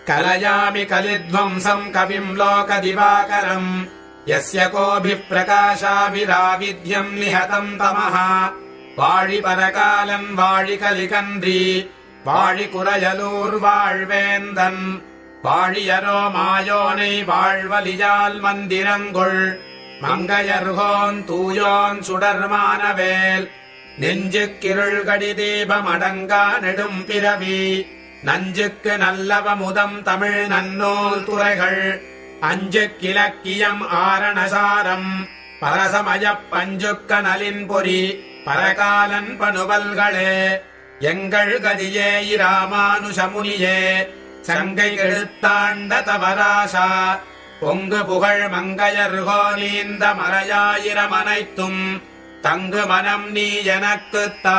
कलयामि कलिध्वंसम् कविम् लोकदिवाकरम् यस्य कोऽभिः प्रकाशाभिराविध्यम् निहतम् तमः வாழிபரகாலன் வாழி கலிகன்றி வாழி குறையலூர்வாழ்வேந்தன் வாழியரோ மாயோனை வாழ்வலியால் மந்திரங்கொள் மங்கையர்கோன் தூயோன் சுடர்மானவேல் நெஞ்சுக்கிருள் கடி தீபம் அடங்கா நெடும் பிறவி நஞ்சுக்கு நல்லவ முதம் தமிழ் நன்னூல் துறைகள் அஞ்சு கிழக்கியம் ஆரணசாரம் பரசமயப் பஞ்சுக்க நலின் பொறி பரகாலன் பனுவல்களே எங்கள் கதியே இராமானுஷமுனியே சங்கை கெடுத்தாண்ட தவராசா பொங்கு புகழ் மங்கையர்கோ நீந்த மறையாயிரம் அனைத்தும் தங்கு மனம் நீ எனக்குத் தா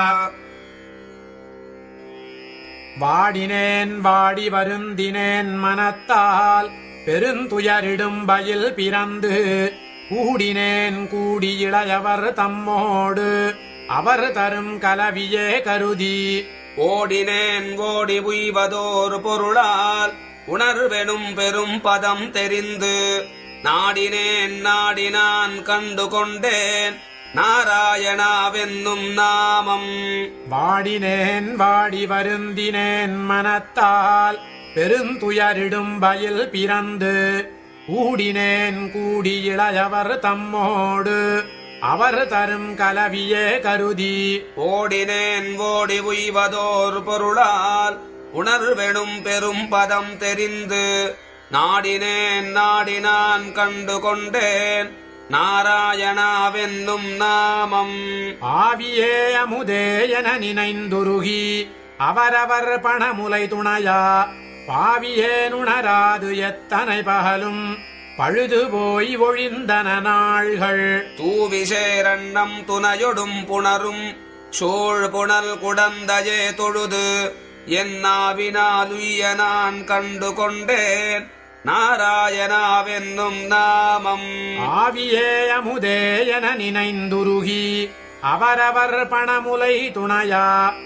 வாடினேன் வாடி வருந்தினேன் மனத்தால் பெருந்துயரிடும் பயில் பிறந்து கூடினேன் கூடி இளையவர் தம்மோடு அவர் தரும் கலவியே கருதி ஓடினேன் ஓடி உய்வதோர் பொருளால் உணர்வெனும் பெரும் பதம் தெரிந்து நாடினேன் நாடினான் கண்டு கொண்டேன் நாராயணாவென்னும் நாமம் வாடினேன் வாடி வருந்தினேன் மனத்தால் பெருந்துயரிடும் பயில் பிறந்து கூடினேன் கூடி இளையவர் தம்மோடு அவர் தரும் கலவியே கருதி ஓடினேன் ஓடி உய்வதோர் பொருளால் உணர்வெனும் பெரும் பதம் தெரிந்து நாடினேன் நாடினான் கண்டு கொண்டேன் நாராயணாவென்னும் நாமம் ஆவியே அமுதே என நினைந்துருகி அவரவர் பணமுலை துணையா பாவியேனுணராது எத்தனை பகலும் பழுது போய் ஒழிந்தன நாள்கள் தூவிசேரண்ணம் துணையொடும் புணரும் சோழ் புனல் குடந்தயே தொழுது என்னாவினாலுய்ய நான் கண்டு கொண்டேன் நாராயணாவென்னும் நாமம் ஆவியே அமுதே என நினைந்துருகி அவரவர் பணமுலை துணையா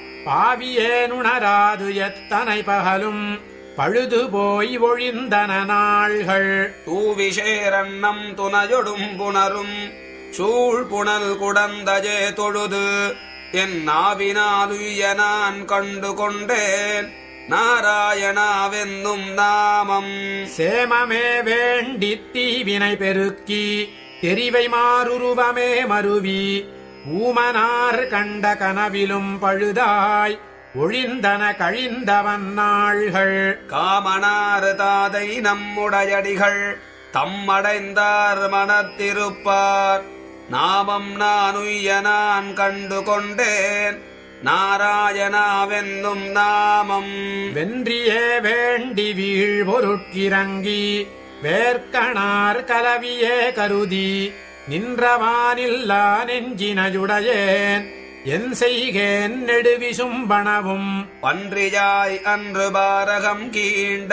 பாவியேனுணராது எத்தனை பகலும் பழுது போய் ஒழிந்தன நாள்கள் தூவிசேரண்ணம் துணையொடும் புணரும் சூழ் புனல் குடந்தஜே தொழுது என் நாவினாலுய்ய நான் கண்டு கொண்டேன் நாராயணாவென்னும் நாமம் சேமமே வேண்டி தீவினை பெருக்கி தெரிவை மாறுருவமே மருவி ஊமனார் கண்ட கனவிலும் பழுதாய் ஒழிந்தன கழிந்தவன் நாள்கள் காமனார் தாதை நம்முடையடிகள் தம்மடைந்தார் மனத்திருப்பார் நாமம் நானுய்ய நான் கண்டு கொண்டேன் நாராயணாவென்னும் நாமம் வென்றியே வேண்டி வீழ் பொருட்கிறங்கி வேர்க்கணார் கலவியே கருதி நின்றவானில்லா நெஞ்சினையுடையேன் என் செய்கேன் நெடுவிசும்பணவும் பன்றியாய் அன்று பாரகம் கீண்ட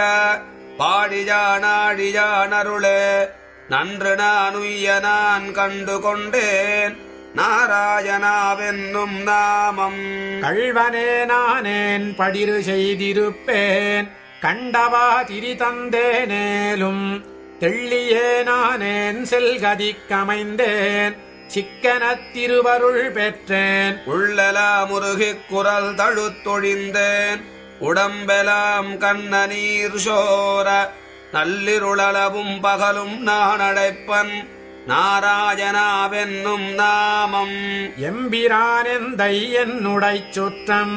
பாடியானாடியானருளே நன்று நானுய்ய நான் கண்டு கொண்டேன் நாராயணாவென்னும் நாமம் கள்வனே நானேன் படிரு செய்திருப்பேன் கண்டவா திரி தந்தேனேலும் தெள்ளியே நானேன் செல்கதிக்கமைந்தேன் சிக்கனத் திருவருள் பெற்றேன் உள்ளலா முருகிக் குரல் தழுத்தொழிந்தேன் உடம்பெலாம் கண்ண நீர் சோர நள்ளிருளளவும் பகலும் நான் அடைப்பன் நாராயணாவென்னும் நாமம் எம்பிரானெந்தை என்னுடைச் சுற்றம்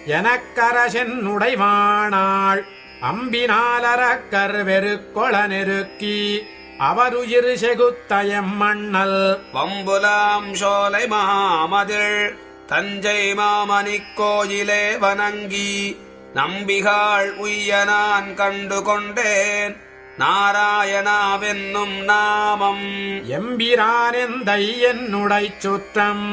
எனக்கரசென்னுடைவானாள் அம்பினாலரக்கர் வெறுக்கொள நெருக்கி அவருயிர் செகுத்தயம் மண்ணல் வம்புலாம் சோலை மாமதில் தஞ்சை மாமணிக் கோயிலே வணங்கி நம்பிகாள் உய்ய நான் கண்டு கொண்டேன் நாராயணாவென்னும் நாமம் எம்பிரானெந்தை என்னுடைச் சுற்றம்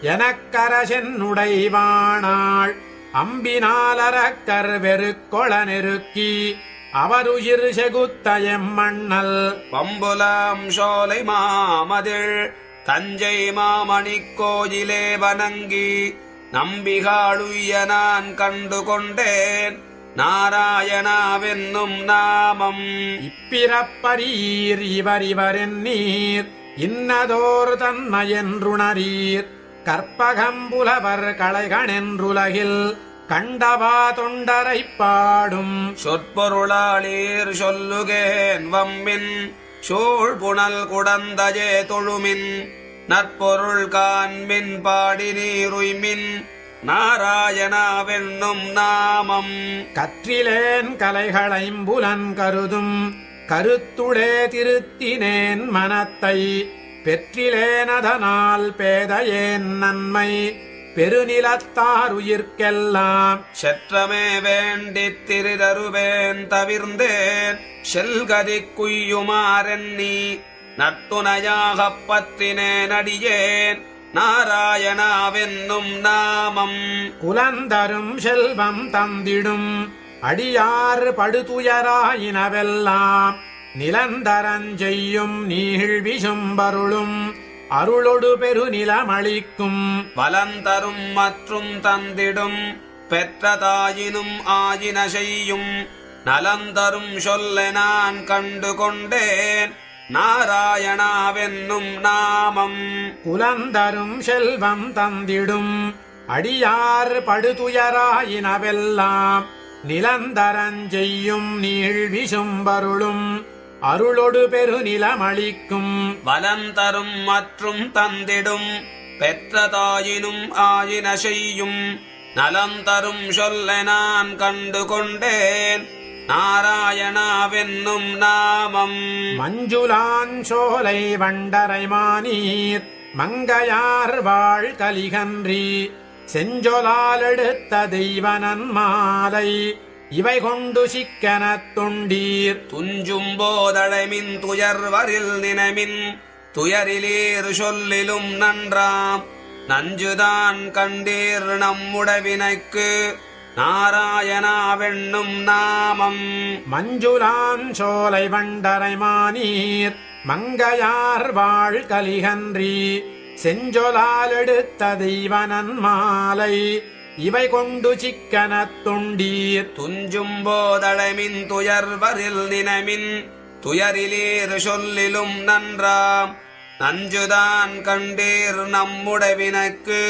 எனக்கரசென்னுடைவானாள் அம்பினாலரக்கர் வெறுக்கொள நெருக்கி அவருயிர் செகுத்தயம் மண்ணல் வம்புலாம் சோலை மாமதில் தஞ்சை மாமணிக் கோயிலே வணங்கி நம்பிகாளுய்ய நான் கண்டு கொண்டேன் நாராயணாவென்னும் நாமம் இப்பிறப்பரீர் இவர் இவரென் நீர் இன்னதோர் தன்மையென்றுணரீர் கற்பகம்புலவர் களைகணென்றுலகில் கண்டவா தொண்டரைப் பாடும் சொற்பொருளாளீர் சொல்லுகேன் வம்மின் சூழ் புனல் குடந்தஜே தொழுமின் நற்பொருள் காண்மின் பாடி நீருய்மின் நாராயணாவென்னும் நாமம் கற்றிலேன் கலைகளைம்புலன் கருதும் கருத்துளே திருத்தினேன் மனத்தை பெற்றிலேனதனால் பேதையேன் நன்மை பெருநிலத்தாருயிர்க்கெல்லாம் செற்றமே வேண்டித் திரிதருவேன் தவிர்ந்தேன் செல்கதி குய்யுமாறென்னி நட்டுணையாகப் பற்றினேன் அடியேன் நாராயணாவென்னும் நாமம் குலந்தரும் செல்வம் தந்திடும் அடியார் படுதுயராயினவெல்லாம் நிலந்தரஞ்செய்யும் நீழ்விசும் பருளும் அருளொடு பெருநிலமளிக்கும் வலந்தரும் மற்றும் தந்திடும் பெற்ற தாயினும் ஆயின செய்யும் நலந்தரும் சொல்ல நான் கண்டு கொண்டேன் நாராயணாவென்னும் நாமம் குலந்தரும் செல்வம் தந்திடும் அடியார் படுதுயராயினவெல்லாம் நிலந்தரஞ்செய்யும் நீழ்விசும் பருளும் அருளொடு பெருநிலமளிக்கும் வலந்தரும் மற்றும் தந்திடும் பெற்ற தாயினும் ஆயின செய்யும் நலந்தரும் சொல்ல நான் கண்டு கொண்டேன் நாராயணாவென்னும் நாமம் மஞ்சுளாஞ்சோலை வண்டரை மானீர் மங்கையார் வாழ் கலிகன்றி செஞ்சொலால் எடுத்த தெய்வனன் மாலை இவை கொண்டு சிக்கனத் தொண்டீர் துஞ்சும் போதடைமின் துயர்வரில் நினைமின் துயரிலீர் சொல்லிலும் நன்றாம் நஞ்சுதான் கண்டீர் நம்முடவினைக்கு நாராயணாவென்னும் நாமம் மஞ்சுளாஞ்சோலை வண்டரை மானீர் மங்கையார் வாழ் கலிகன்றி செஞ்சொலால் எடுத்த தெய்வனன் மாலை இவை கொண்டு சிக்கனத் தொண்டீர் துஞ்சும் போதடைமின் துயர்வரில் நினைமின் துயரிலீர் சொல்லிலும் நன்றாம் நஞ்சுதான் கண்டீர் நம்முடவினக்கு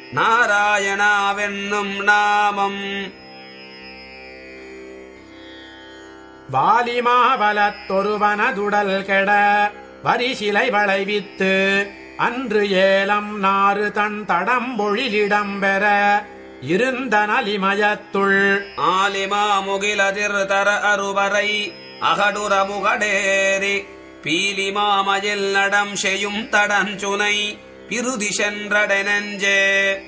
நாராயணாவென்னும் நாமம் வாலிமாவலத்தொருவனதுடல் கெட வரிசிலை வளைவித்து அன்று ஏலம் நாறு தன் தடம்பொழிலிடம் பெற இருந்த நலிமயத்துள் ஆலிமா முகிலதிர் தர அருவரை அகடுர முகடேரி பீலிமாமயில் நடம் செய்யும் தடஞ்சுனை பிருதி சென்றட நெஞ்சே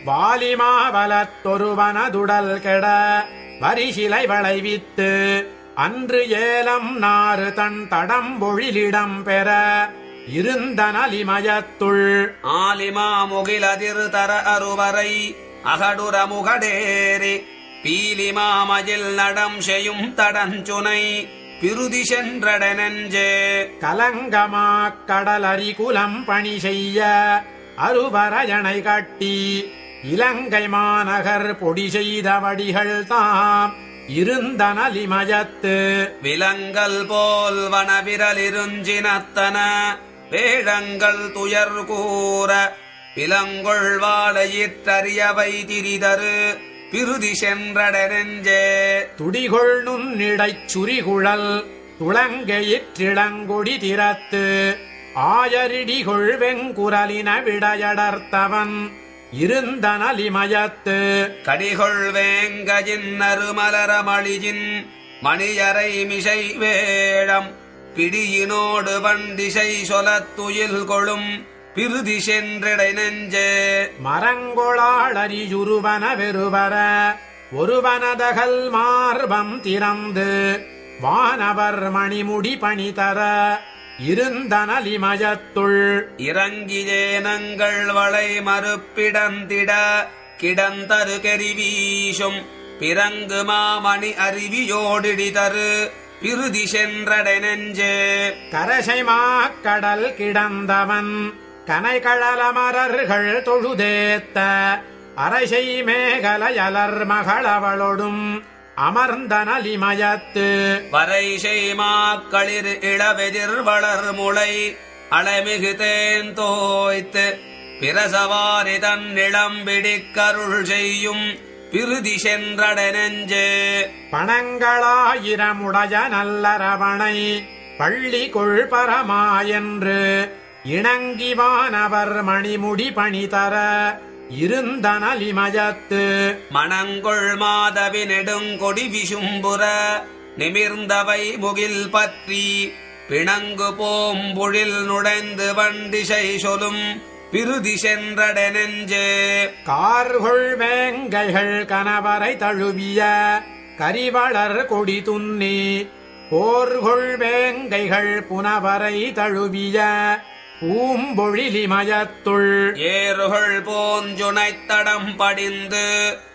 வாலிமாவலத்தொருவனதுடல் கெட வரிசிலை வளைவித்து அன்று ஏலம் நாறு தன் தடம்பொழிலிடம் பெற இருந்த நலிமயத்துள் ஆலிமா முகிலதிர் தர அருவரை அகடுர முகடேரி பீலிமாமயில் நடம் செய்யும் தடஞ்சுனை பிருதி சென்றட நெஞ்சே கலங்கமாக் கடலரி குலம் பணி செய்ய அருவரையணை கட்டி இலங்கை மாநகர் பொடி செய்த வடிகள் தாம் இருந்த நலிமயத்து விலங்கல் போல் வனவிரலிருஞ்சினத்தன வேழங்கள் துயர் கூற விலங்கொள் வாழையிற்றறியவை திரிதரு பிருதி சென்றட நெஞ்சே துடிகொள் நுண்ணிடைச் சுரிகுழல் துளங்கையிற்றிளங்கொடி திறத்து ஆயரிடிகொள் வெங்குரலின விடையடர்த்தவன் இருந்த நலிமயத்து கடிகொள் வேங்கஜின் நறுமலரமளியின் மணியரை மிசை வேடம் பிடியினோடு வண்டிசை சொலத்துயில் கொளும் பிருதி சென்றடை நெஞ்சே மரங்கொளாளரியுருவன வெறுவர ஒருவனதகல் மார்பம் திறந்து வானவர் மணிமுடி பணிதர இருந்த நலிமயத்துள் இறங்கியேனங்கள் வளை மறுப்பிடந்திட கிடந்தரு கெரிவீசும் பிறங்கு மாமணி அருவியோடிடிதரு பிருதி சென்றடை நெஞ்சே கரசைமாக் கடல் கிடந்தவன் கனைகளமரர்கள் தொழுதேத்த அரசை மேகலையலர் மகளவளொடும் அமர்ந்தனலிமயத்து வரைசை மாக்களிர் இளவெதிர் வளர் முளை அளமிகு தேன் தோய்த்து பிரசவாரி தன் இளம்பிடிக்கருள் செய்யும் பிருதி சென்றட நெஞ்சே பணங்களாயிரமுடைய நல்லரவணை பள்ளி கொள்பரமாயென்று இணங்கிவானவர் மணிமுடி பணிதர இருந்தனலிமயத்து மணங்கொள் மாதவி நெடுங்கொடி விசும்புற நிமிர்ந்தவை முகில் பற்றி பிணங்கு போம்பொழில் நுழைந்து வண்டிசை சொலும் பிருதி சென்றட நெஞ்சே கார்கொள் வேங்கைகள் கணவரை தழுவிய கரிவளர் கொடி துன்னி போர்கொள் வேங்கைகள் புனவரை தழுவிய பூம்பொழிலிமயத்துள் ஏறுகள் போஞ்சுனைத் தடம் படிந்து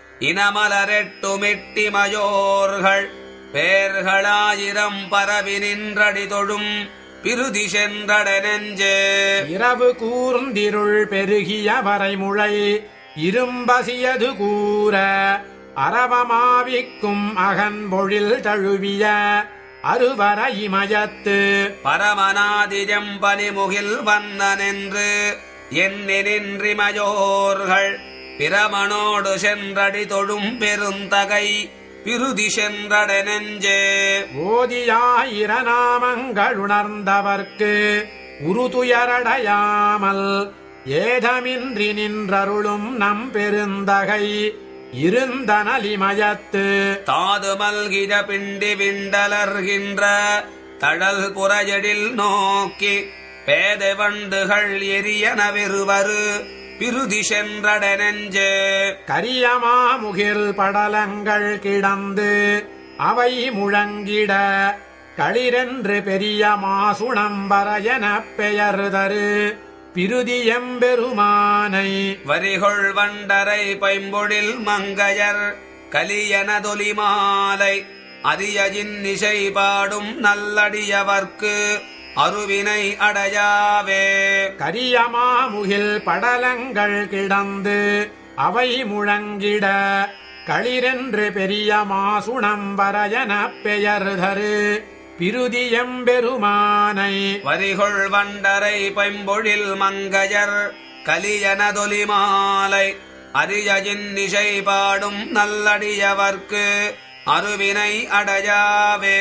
இனமலரெட்டுமிட்டிமயோர்கள் பேர்களாயிரம் பரவி நின்றடி தொழும் பிருதி சென்றட நெஞ்சே இரவு கூர்ந்திருள் பெருகிய வரைமுளை இரும்பசியது கூற அரவமாவிக்கும் அகன்பொழில் தழுவிய அருவர இமயத்து பரமநாதிஜம் பனிமுகில் வந்தனென்று எண்ணினின்றிமயோர்கள் பிரமனோடு சென்றடி தொழும் பெருந்தகை பிருதி சென்றட நெஞ்சே ஓதியாயிர நாமங்கள் உணர்ந்தவர்க்கு உருதுயரடையாமல் ஏதமின்றி நின்றருளும் நம் பெருந்தகை இருந்தனலிமயத்து தாது மல்கித பிண்டி விண்டலர்கின்ற தழல் புறஜடில் நோக்கி பேத வண்டுகள் எரியன வெறுவரு பிருதி சென்றட நெஞ்சே கரியமாமுகில் படலங்கள் கிடந்து அவை முழங்கிட களிரென்று பெரிய மாசுணம்பர எனப் பெயர் தரு பிருதியம்பெருமானை வரிகொள் வண்டரை பைம்பொழில் மங்கையர் கலியனதொலி மாலை அரியஜின் இசை பாடும் நல்லடியவர்க்கு அருவினை அடையாவே கரியமாமுகில் படலங்கள் கிடந்து அவை முழங்கிட களிரென்று பெரிய மாசுணம்பர எனப் பெயர் தரு பிருதியம்பெருமானை வரிகொள் வண்டரை பைம்பொழில் மங்கையர் கலியனதொலி மாலை அரியஜின் இசை பாடும் நல்லடியவர்க்கு அருவினை அடையாவே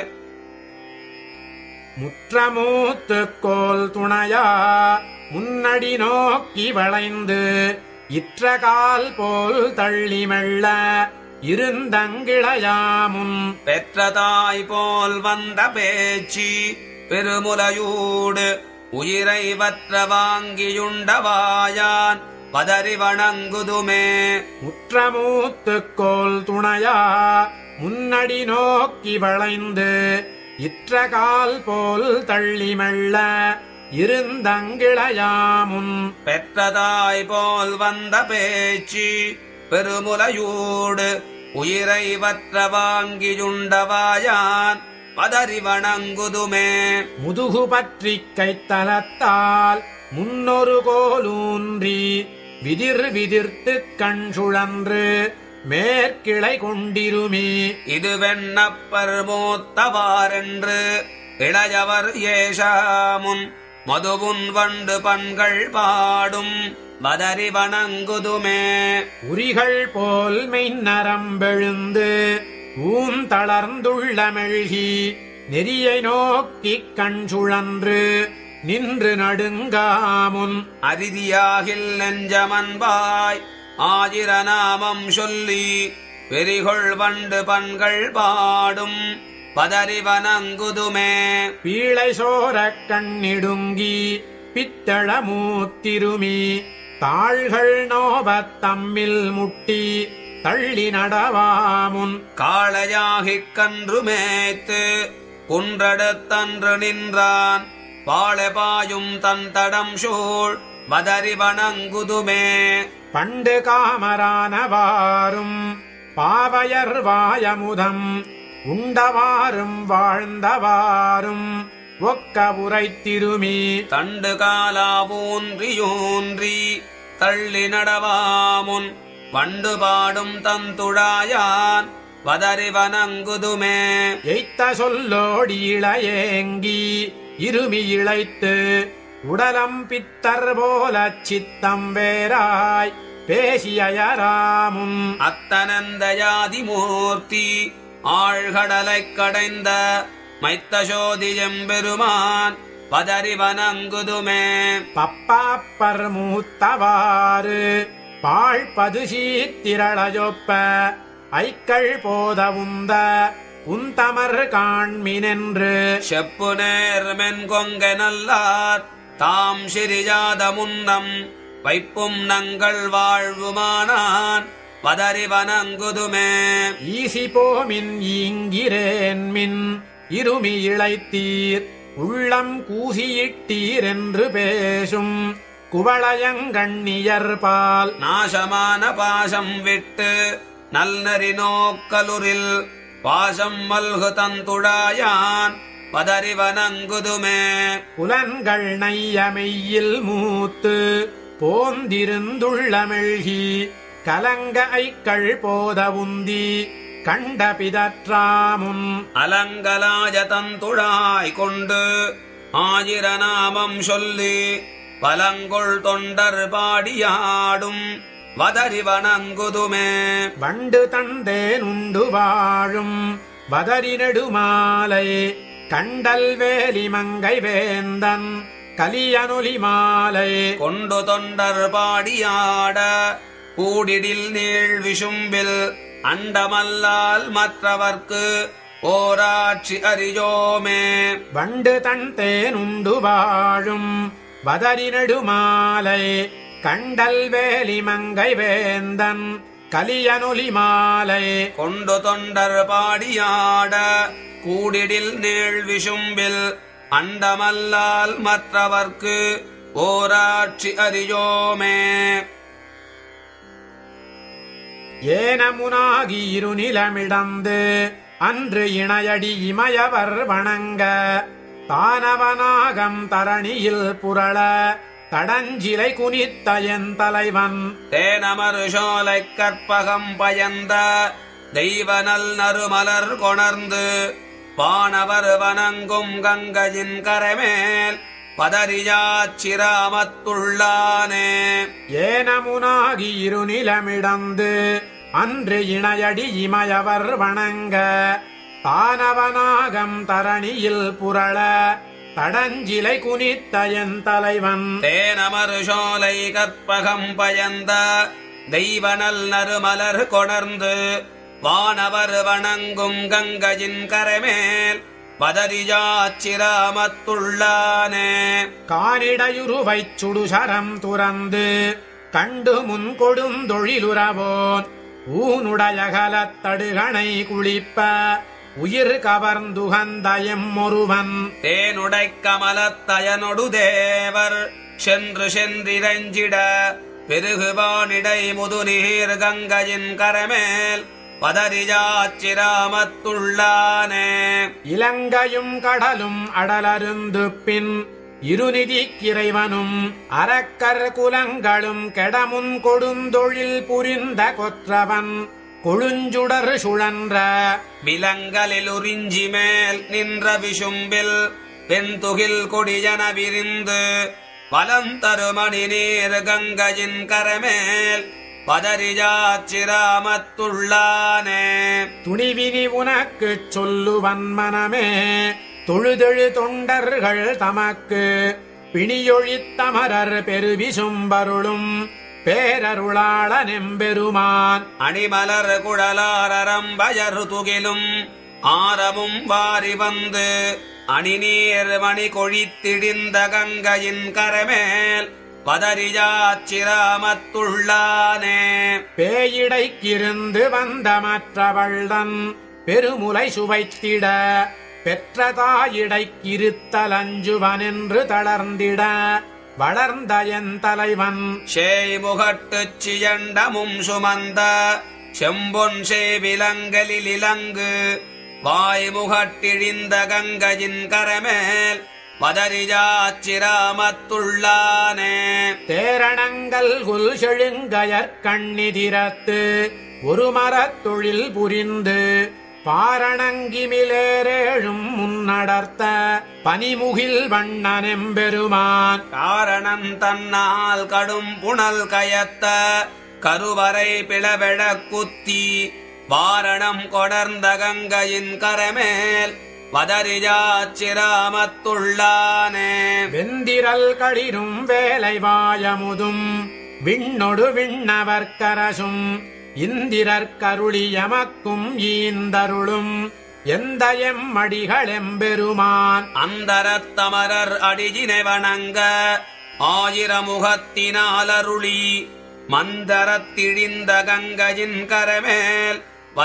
முற்றமூத்துக்கோல் துணையா முன்னடி நோக்கி வளைந்து இற்றகால் போல் தள்ளி மெல்ல இருந்தங்கிளையாமுன் பெற்றதாய் போல் வந்த பேச்சி பெருமுலையூடு உயிரை வற்ற வாங்கியுண்டவாயான் பதறி வணங்குதுமே முற்றமூத்துக்கோல் துணையா முன்னடி நோக்கி வளைந்து இற்றகால் போல் தள்ளி மெல்ல இருந்தங்கிளையாமுன் பெற்றதாய் போல் வந்த பேச்சி பெருமுலையூடு உயிரை வற்ற வாங்கியுண்டவாயான் பதறி வணங்குதுமே முதுகு பற்றி கைத்தலத்தால் முன்னொரு கோலூன்றி விதிர் விதிர்த்து கண் சுழன்று மேற்கிளை கொண்டிருமே இது வெண்ணப்பர் மூத்தவாரென்று இளையவர் ஏஷாமுன் மதுவுன் வண்டு பண்கள் பாடும் பதறி வணங்குதுமே உரிகள் போல் மெய்நரம்பெழுந்து ஊந்தளர்ந்துள்ள மெழ்கி நெறியை நோக்கிக் கண் சுழன்று நின்று நடுங்காமுன் அரிதியாகில் நெஞ்சமன்பாய் ஆயிர நாமம் சொல்லி பெரிகொள் வண்டு பண்கள் பாடும் பதறி வணங்குதுமே பீழை சோரக் கண்ணிடுங்கி பித்தள மூத்திருமி தாள்கள் நோபத் தம்மில் முட்டி தள்ளி நடவாமுன் காளையாகிக் கன்று மேய்த்து குன்றெடுத்தன்று நின்றான் பாழபாயும் தன் தடம் சூழ் பதறி வணங்குதுமே பண்டு காமரானவாரும் பாவையர் வாயமுதம் உண்டவாரும் வாழ்ந்தவாரும் ஒக்க உரைத்திருமி தண்டு காலாவூன்றியூன்றி தள்ளி நடவாமுன் வண்டு பாடும் தந்துழாயான் வதறி வணங்குதுமே எய்த்த சொல்லோடி இளையேங்கி இருமி இழைத்து உடலம் பித்தர் போல சித்தம் வேறாய் பேசியயராமும் அத்தனந்தயாதி மூர்த்தி ஆழ்கடலைக் கடைந்த மைத்தசோதி எம்பெருமான் பதறி வணங்குதுமே பப்பாப்பர் மூத்தவாறு பாழ்பது சீத்திரளஜொப்ப ஐக்கள் போத உந்த உந்தமர் காண்மினென்று செப்பு நேர்மென் கொங்க நல்லார் தாம் சிறியாத முன்னம் வைப்பும் நங்கள் வாழ்வுமானான் பதறி வணங்குதுமே ஈசி போமின் ஈங்கிறேன் மின் இருமி இழைத்தீர் உள்ளம் கூசியிட்டீர் என்று பேசும் குவளையங்கண்ணியர் பால் நாசமான பாசம் விட்டு நல்நறி நோக்கலுரில் பாசம் மல்கு தந்துழாயான் பதறி வணங்குதுமே புலன்கள் நையமெய்யில் மூத்து போந்திருந்துள்ளமெழ்கி கலங்க ஐக்கள் போத உந்தி கண்ட பிதற்றாமுன் அலங்கலாஜ தந்துழாய் கொண்டு ஆயிரநாமம் சொல்லி பலங்கொள் தொண்டர் பாடியாடும் வதறி வணங்குதுமே வண்டு தந்தேன் உண்டு வாழும் வதரி நெடுமாலை கண்டல் வேலி மங்கை வேந்தன் கலியனொலி மாலை கொண்டு தொண்டர் பாடியாட கூடிடில் நீள் விசும்பில் அண்டமல்லால் மற்றவர்க்கு ஓராட்சி அறியோமே வண்டு தன் தேன் உண்டு வாழும் வதரி நெடுமாலை கண்டல் வேலி மங்கை வேந்தன் கலியனொலி மாலை கொண்டு தொண்டர் பாடியாட கூடிடில் நீள் விசும்பில் அண்டமல்லால் மற்றவர்க்கு ஓராட்சி அறியோமே ஏனமுனாகி இருநிலமிடந்து அன்று இணையடி இமயவர் வணங்க தானவனாகம் தரணியில் புரள தடஞ்சிலை குனித்த என் தலைவன் தேனமரு சோலை கற்பகம் பயந்த தெய்வநல் நறுமலர் கொணர்ந்து வானவர் வணங்கும் கங்கையின் கரைமேல் பதறியாச்சிராமத்துள்ளானே ஏனமுனாகி இருநிலமிடந்து அன்று இணையடி இமயவர் வணங்க தானவனாகம் தரணியில் புரள தடஞ்சிலை குனித்த என் தலைவன் தேனமரு சோலை கற்பகம் பயந்த தெய்வநல் நறுமலர் கொணர்ந்து வானவர் வணங்கும் கங்கையின் கரைமேல் பதறியாச்சிராமத்துள்ளானே கானிடையுருவைச் சுடுசரம் துறந்து கண்டு முன் கொடுந்தொழிலுறவோன் ஊனுடையகலத் தடுகணை குளிப்ப உயிர் கவர்ந்துகந்தயம் ஒருவன் தேனுடை கமலத்தயனொடு தேவர் சென்று சென்றிரஞ்சிட பெருகுவானிடை முதுநீர் கங்கையின் கரமேல் பதறியாச்சிராமத்துள்ளானே இலங்கையும் கடலும் அடலருந்து பின் இருநிதிக்கிறைவனும் அரக்கர் குலங்களும் கெடமுன் கொடுந்தொழில் புரிந்த கொற்றவன் கொழுஞ்சுடர் சுழன்ற விலங்கலில் உறிஞ்சி மேல் நின்ற விசும்பில் வெண்துகில் கொடியன விரிந்து வலம் தருமணி நீர் கங்கையின் கரமேல் பதறியாச்சிராமத்துள்ளானே துணிவினி உனக்குச் சொல்லுவன் மனமே தொழுதெழு தொண்டர்கள் தமக்கு பிணியொழித்தமரர் பெருவிசும்பருளும் பேரருளாளனெம்பெருமான் அணிமலர் குழலாரம்பயர் துகிலும் ஆரமும் வாரி வந்து அணிநீர் மணி கொழித்திடிந்த கங்கையின் கரமேல் பதறியாச்சிராமத்துள்ளானே பேயிடைக்கிருந்து வந்த மற்றவள்தன் பெருமுலை சுவைத்திட பெற்ற தாயிடைக்கிருத்தலஞ்சுவனென்று தளர்ந்திட வளர்ந்த என் தலைவன் சேய் முகட்டுச் சியண்டமும் சுமந்த செம்பொன் சேவிலங்கலில் இலங்கு வாய் முகட்டிழிந்த கங்கையின் கரமேல் வதரிஜாச்சிராமத்துள்ளானே தேரணங்கள் குல் செழுங்கயற் கண்ணிதிரத்து ஒரு மரத்தொழில் புரிந்து பாரணங்கிமிலேரேழும் முன்னடர்த்த பனிமுகில் வண்ணனெம்பெருமான் காரணம் தன்னால் கடும் புனல் கயத்த கருவறை பிளவெழக் குத்தி வாரணம் கொடர்ந்த கங்கையின் கரமேல் வதரிஜாச்சிராமத்துள்ளானே வெந்திரல் களிரும் வேலை வாயமுதும் விண்ணொடு விண்ணவர்க்கரசும் இந்திரற்கருளி எமக்கும் ஈந்தருளும் எந்த எம்மடிகளெம்பெருமான் அந்தரத்தமரர் அடிஜினை வணங்க ஆயிரமுகத்தினாலருளி மந்தரத்திழிந்த கங்கையின் கரமேல்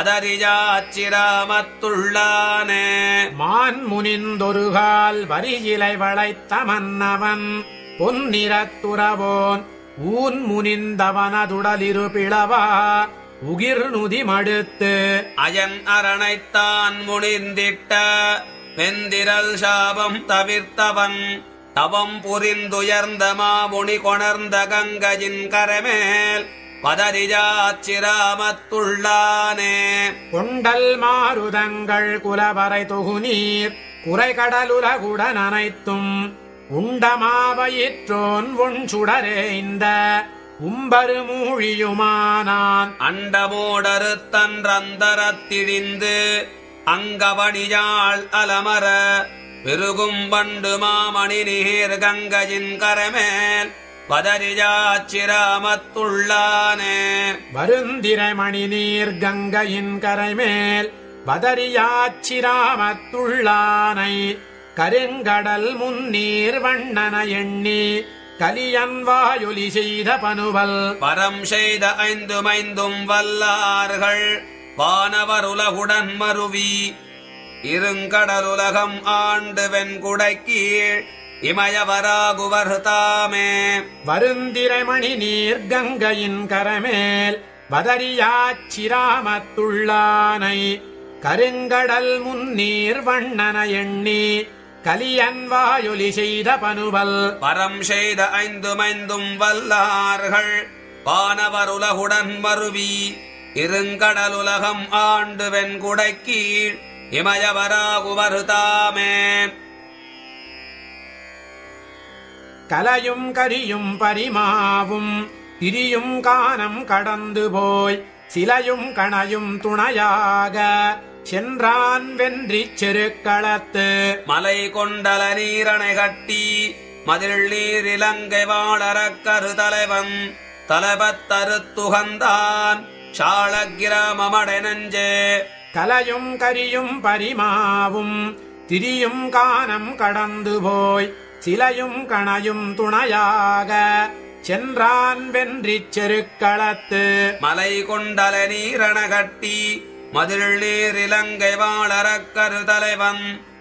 வதரிஜாச்சிராமத்துள்ளானே மான் முனிந்தொருகால் வரியிலை வளைத்த மன்னவன் பொன்னிறத்துறவோன் ஊன் முனிந்தவனதுடலிரு பிளவா உகிர் நுதி மடுத்து அயன் அரணைத்தான் முனிந்திட்ட வெந்திரல் சாபம் தவிர்த்தவன் தவம் புரிந்துயர்ந்த மாமுனி கொணர்ந்த கங்கையின் கரமேல் பதரிஜாச்சிராமத்துள்ளானே கொண்டல் மாருதங்கள் குலவரை தொகுநீர் குறைகடலுலகுடன் அனைத்தும் உண்டமாவயிற்றோன் ஒன் சுடரே இந்த உம்பரு மூழியுமானான் அண்டமோடறுத்தன்றந்தரத்திழிந்து அங்கவணியாள் அலமர பெருகும் பண்டு மாமணி நீர் கங்கையின் கரமேல் பதரிஜாச்சிராமத்துள்ளானே வருந்திரமணி நீர் கங்கையின் கரைமேல் பதரியாச்சிராமத்துள்ளானை கருங்கடல் முன்னீர் வண்ணன எண்ணி கலியன் வாயொலி செய்த பனுவல் பரம் செய்த ஐந்து மைந்தும் வல்லார்கள் வானவருலகுடன் மருவி இருங்கடலுலகம் ஆண்டு வெண்குடை கீழ் இமயவராகுவர் தாமே வருந்திரமணி நீர் கங்கையின் கரமேல் பதரியாச்சிராமத்துள்ளானை கருங்கடல் முன்னீர் வண்ணன எண்ணி கலியன் வாயொலி செய்த பனுவல் பரம் செய்த ஐந்து மைந்தும் வல்லார்கள் வானவருலகுடன் மருவி இருங்கடலுலகம் ஆண்டு வெண்குடை கீழ் இமயவராகுவர் தாமே கலையும் கரியும் பரிமாவும் திரியும் கானம் கடந்து போய் சிலையும் கணையும் துணையாக சென்றான் வென்றிச் செருக்களத்து மலை கொண்டல நீரணை கட்டி மதில் நீர் இலங்கை வாழறக் கரு தலைவன் தலபத்தருத்துகந்தான் சாளக்கிராமமடை நெஞ்சே கலையும் கரியும் பரிமாவும் திரியும் கானம் கடந்து போய் சிலையும் கணையும் துணையாக சென்றான் வென்றிச் செருக்களத்து மலை கொண்டல நீரண கட்டி மதில் நீர் இலங்கை வாழறக் கரு தலைவன்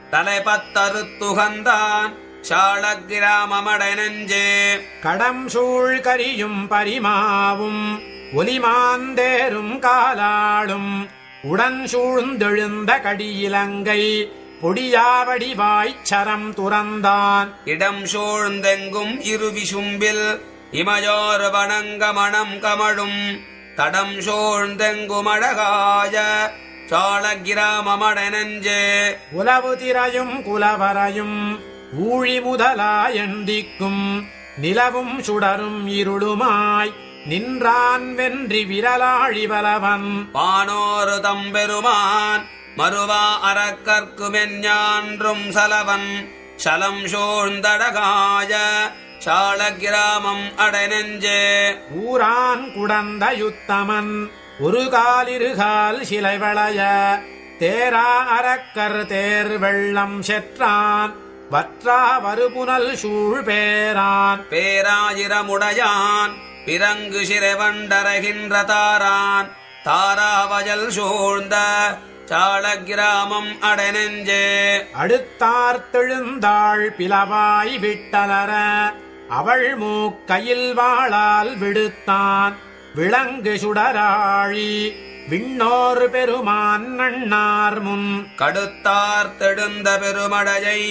தலைபத்தருத்துகந்தான் சாளக்கிராமமடை நெஞ்சே கடம் சூழ் கரியும் பரிமாவும் ஒலிமாந்தேரும் காலாளும் உடன் சூழ்ந்தெழுந்த கடியிலங்கை பொடியாவடிவாய்ச் சரம் துறந்தான் இடம் சூழ்ந்தெங்கும் இரு விசும்பில் இமயோர் வணங்க மணம் கமழும் தடம் சூழ்ந்தெங்கும் அழகாய சாளக்கிராமமடை நெஞ்சே உலவு திரையும் குலவரையும் ஊழி முதலாயந்திக்கும் நிலவும் சுடரும் இருளுமாய் நின்றான் வென்றி விரலாழி வலவன் வானோரு தம்பெருமான் மறுவா அறக்கற்குமெஞ்ஞான்றும் சலவன் சலம் சூழ்ந்தடகாய சாளக்கிராமம் அடை நெஞ்சே ஊரான் குடந்த யுத்தமன் ஒரு காலிருகால் சிலை வளைய தேரா அரக்கர் தேர் வெள்ளம் செற்றான் வற்றா வருபுனல் சூழ் பேரான் பேராயிரமுடையான் பிறங்கு சிறைவண்டரகின்ற தாரான் தாராவயல் சூழ்ந்த சாளக்கிராமம் அடை நெஞ்சே அடுத்தார்த்தெழுந்தாள் பிளவாய் விட்டலர அவள் மூக்கையில் வாளால் விடுத்தான் விளங்கு சுடராழி விண்ணோர் பெருமான் நன்னார் முன் கடுத்தார்த்தெழுந்த பெருமடையை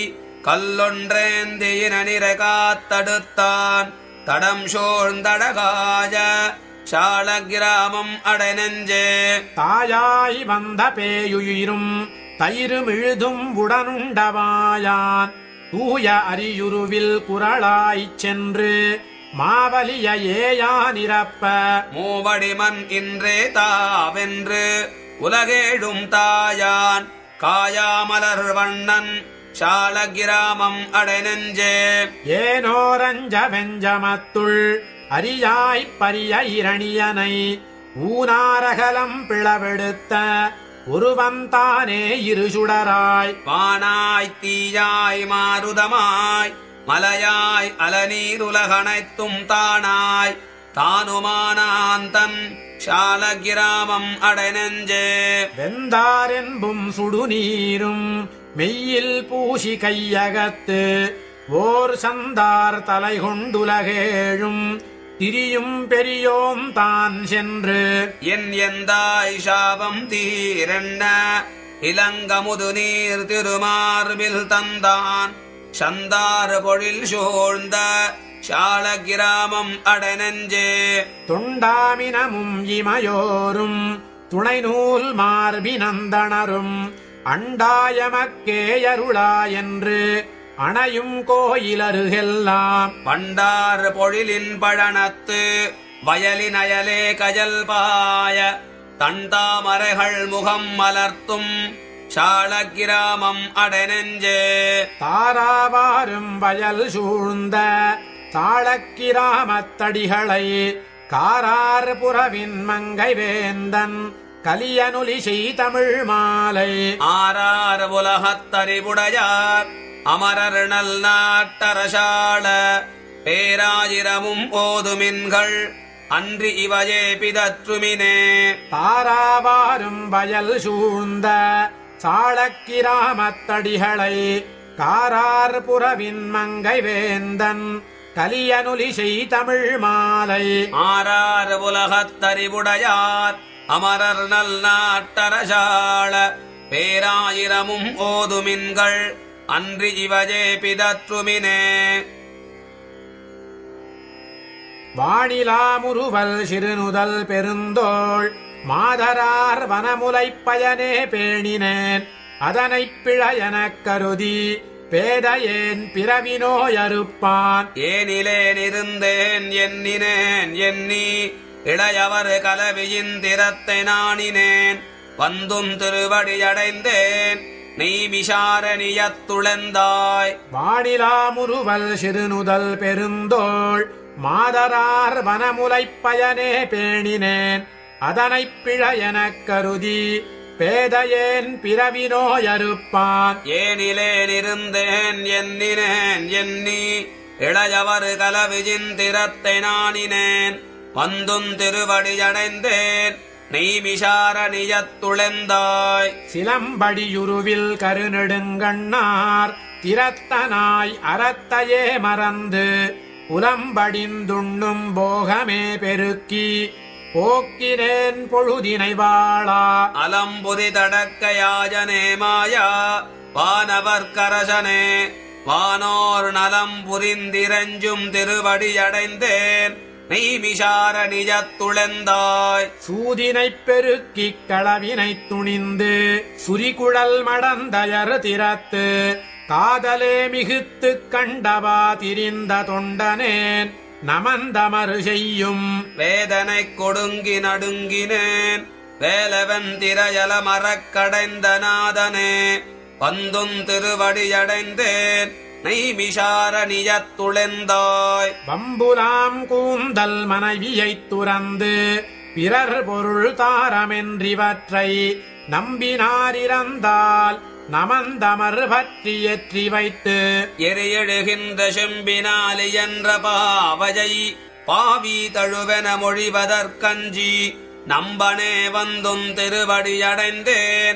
கல்லொன்றேந்தியின நிறை காத்தடுத்தான் தடம் சோழ்ந்தடகாய சால கிராமம் அடைநெஞ்சே தாயாய் வந்த பேயுயிரும் தயிருமிழுதும் உடனுண்டவாயான் தூய அரியுருவில் குரலாய்ச் சென்று மாவலிய ஏயானிரப்ப மூவடிமன் இன்றே தாவென்று உலகேழும் தாயான் காயாமலர் வண்ணன் சால கிராமம் அடைநெஞ்சே ஏனோரஞ்ச வெஞ்சமத்துள் அரியாய்ப் பரிய இரணியனை ஊனாரகலம் பிளவெடுத்த ஒருவன்தானே இருசுடராய் வானாய் தீயாய் மாருதமாய் மலையாய் அலநீருலகனைத்தும் தானாய் தானுமானாந்தன் சால கிராமம் அடைநெஞ்சே வெந்தாரென்பும் சுடுநீரும் மெய்யில் பூசி கையகத்து ஓர் சந்தார் தலை கொண்டுலகேழும் திரியும் பெரியோம் தான் சென்று என் எந்தாய் சாபம் தீரென்ன இளங்கமுது நீர் திருமார்பில் தந்தான் சந்தார் பொழில் சூழ்ந்த சால கிராமம் அடைநெஞ்சே தொண்டாமினமும் இமையோரும் துணை நூல் மார்பினந்தணரும் அண்டாயமக்கேயருளா என்று அணையும் கோயிலருகெல்லாம் பண்டார் பொழிலின் பழனத்து வயலின் அயலே கஜல் பாய தண்டாமரைகள் முகம் மலர்த்தும் சால கிராமம் அடைநெஞ்சே தாராவாரும் வயல் சூழ்ந்த தாழக்கிராமத்தடிகளை காரார் புறவின் மங்கை வேந்தன் கலியனுலி செய்தமிழ் மாலை ஆறார் உலகத்தறிவுடையார் அமரர் நல் நாட்டரசாள பேராயிரமும் ஓதுமின்கள் அன்றி இவையே பிதற்றுமினே தாராவாரும் வயல் சூழ்ந்த சாளக்கிராமத்தடிகளை காரார் புறவின் மங்கை வேந்தன் கலியனுலி செய்தமிழ் மாலை ஆறார் உலகத்தறிவுடையார் அமரர் நல் நாட்டரசாள பேராயிரமும் ஓதுமின்கள் அன்றி இவையே பிதற்றுமினே வானிலாமுருவல் சிறுநுதல் பெருந்தோள் மாதரார் வனமுலைப் பயனே பேணினேன் அதனைப் பிழையெனக் கருதி பேதையேன் பிறவினோயறுப்பான் ஏனிலேன் இருந்தேன் எண்ணினேன் எண்ணி இளையவர் கலவியின் திறத்தை நாணினேன் வந்தும் திருவடியடைந்தேன் நீ மிஷாரணியத்துளந்தாய் வானிலாமுருவல் சிறுநுதல் பெருந்தோள் மாதரார் வனமுலைப் பயனே பேணினேன் அதனைப் பிழையெனக் கருதி பேதையேன் பிறவினோயறுப்பான் ஏனிலேன் இருந்தேன் எண்ணினேன் எண்ணி இளையவர் கலவியின் திறத்தை நாணினேன் வந்தும் திருவடியடைந்தேன் நீ மிஷாரணியத்துளந்தாய் சிலம்படியுருவில் கருநெடுங்கண்ணார் திறத்தனாய் அறத்தையே மறந்து புலம்படிந்துண்ணும் போகமே பெருக்கி போக்கினேன் பொழுதினை வாழா அலம்புதி தடக்கையாஜனே மாயா வானவர் கரசனே வானோர் நலம் புரிந்திரஞ்சும் திருவடியடைந்தேன் நெய்மிஷார நிஜத்துளந்தாய் சூதினைப் பெருக்கிக் களவினைத் துணிந்து சுரிகுழல் மடந்தயர் திறத்து காதலே மிகுத்துக் கண்டவா திரிந்த தொண்டனேன் நமந்தமறு செய்யும் வேதனை கொடுங்கி நடுங்கினேன் வேலவன் திரையல மரக்கடைந்த நாதனே வந்தும் திருவடியடைந்தேன் நெய்மிஷார நிஜத்துளந்தாய் வம்புலாம் கூந்தல் மனைவியைத் துறந்து பிறர் பொருள் தாரமென்றிவற்றை நம்பினாரிறந்தால் நமந்தமர் பற்றி ஏற்றி வைத்து எரியெழுகின்ற செம்பினாலி என்ற பாவையை பாவி தழுவென மொழிவதற்கஞ்சி நம்பனே வந்தும் திருவடியடைந்தேன்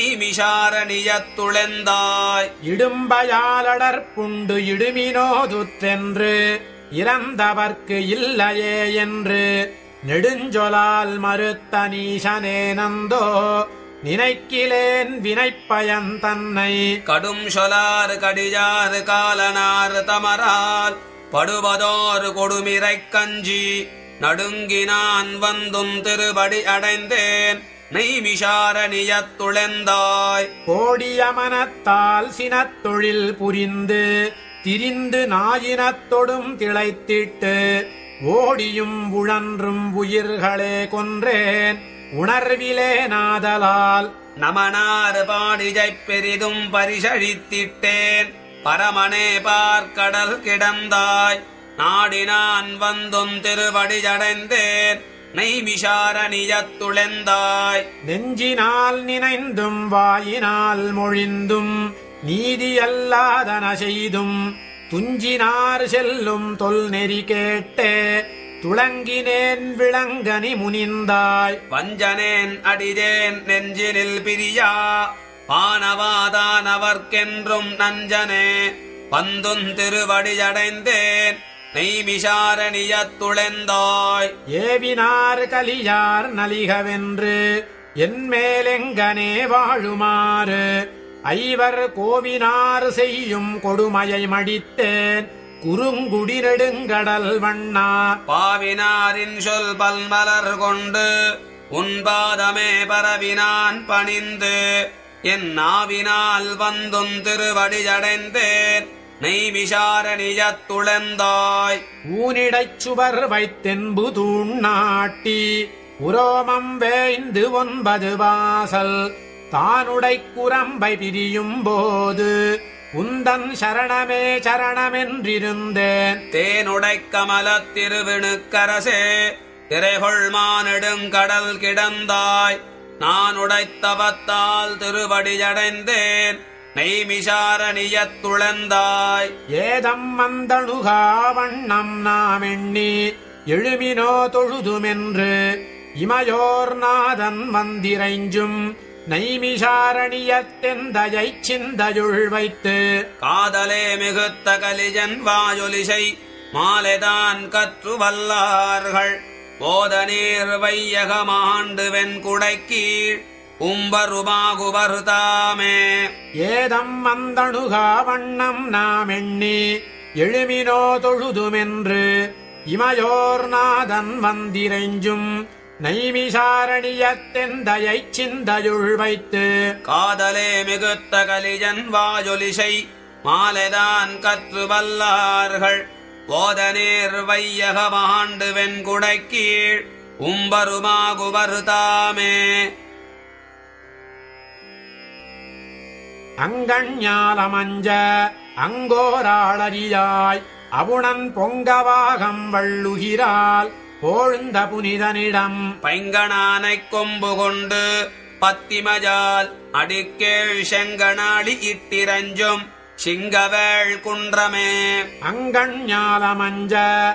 நெய்மிஷாரணியத்துளந்தாய் இடும்பையாளடர் புண்டு இடுமினோதுற்றென்று இறந்தவர்க்கு இல்லையே என்று நெடுஞ்சொலால் மறுத்த நீசனே நந்தோ நினைக்கிலேன் வினைப்பயன் தன்னை கடும் சொலாறு கடிஜாறு காலனார் தமரால் படுவதோர் கொடுமிரைக் கஞ்சி நடுங்கினான் வந்தும் திருவடி அடைந்தேன் நெய்மிஷாரணியத்துளெந்தாய் கோடிய மனத்தால் சினத்தொழில் புரிந்து திரிந்து நாயினத்தொடும் திளைத்திட்டு ஓடியும் உழன்றும் உயிர்களே கொன்றேன் உணர்விலே நாதலால் நமனாறு பாடிஜைப் பெரிதும் பரிசழித்திட்டேன் பரமனே பார்க்கடல் கிடந்தாய் நாடினான் வந்தும் திருவடி அடைந்தேன் நெய்மிஷாரணியத்துளெந்தாய் நெஞ்சினால் நினைந்தும் வாயினால் மொழிந்தும் நீதியல்லாதன செய்தும் துஞ்சினார் செல்லும் தொல் நெறி கேட்டே துளங்கினேன் விளங்கனி முனிந்தாய் வஞ்சனேன் அடிதேன் நெஞ்சினில் பிரியா பானவாதானவர்க்கென்றும் நஞ்சனே பந்தும் திருவடியடைந்தேன் நெய்மிஷாரணியத்துளெந்தாய் ஏவினார் கலியார் நலிகவென்று என் மேலெங்கனே வாழுமாறு ஐவர் கோவினார் செய்யும் கொடுமையை மடித்தேன் குறுங்குடி நெடுங்கடல் வண்ணா பாவினாரின் சொல் பல்மலர் கொண்டு உன்பாதமே பரவினான் பணிந்து என் நாவினால் வந்தும் திருவடியடைந்தேன் நெய்மிஷாரணியத்துளெந்தாய் ஊனிடைச் சுவர் வைத்தென்பு தூண் நாட்டி உரோமம் வேய்ந்து ஒன்பது வாசல் தானுடை குரம்பை பிரியும் போது உந்தன் சரணமே சரணமென்றிருந்தேன் தேனுடை கமலத் திருவிணுக்கரசே திரைகொள்மானெடுங்கடல் கிடந்தாய் நான் உடைத்தவத்தால் திருவடியடைந்தேன் நெய்மிஷாரணியத்துளந்தாய் ஏதம் வந்தணுகா வண்ணம் நாம் எண்ணி எழுமினோ தொழுதுமென்று இமையோர் நாதன் வந்திரைஞ்சும் நைமிஷாரணியத்தெந்தையைச் சிந்தையுள் வைத்து காதலே மிகுத்த கலிஜன் வாயொலிசை மாலைதான் கற்று வல்லார்கள் போதநீர் வையகமாண்டு வெண்குடை கீழ் உம்பருமாகுவர் தாமே ஏதம் வந்தணுகா வண்ணம் நாம் எண்ணி எழுமினோ தொழுதுமென்று இமையோர் நாதன் வந்திரைஞ்சும் நைமிஷாரணியத்தெந்தையைச் சிந்தையுள் வைத்து காதலே மிகுத்த கலிஜன் வாயொலிசை மாலைதான் கற்று வல்லார்கள் போதநீர் வையகமாண்டு வெண்குடை கீழ் உம்பருமாகுவர் தாமே அங்கஞ்ஞாலமஞ்ச அங்கோராளரியாய் அவுணன் பொங்கவாகம் வள்ளுகிறாள் போழ்ந்த புனிதனிடம் பைங்கணானைக் கொம்பு கொண்டு பத்திமஜால் அடிக்கேள் செங்கனாளி இட்டிரஞ்சும் சிங்கவேள் குன்றமே அங்கஞ்ஞாலமஞ்ச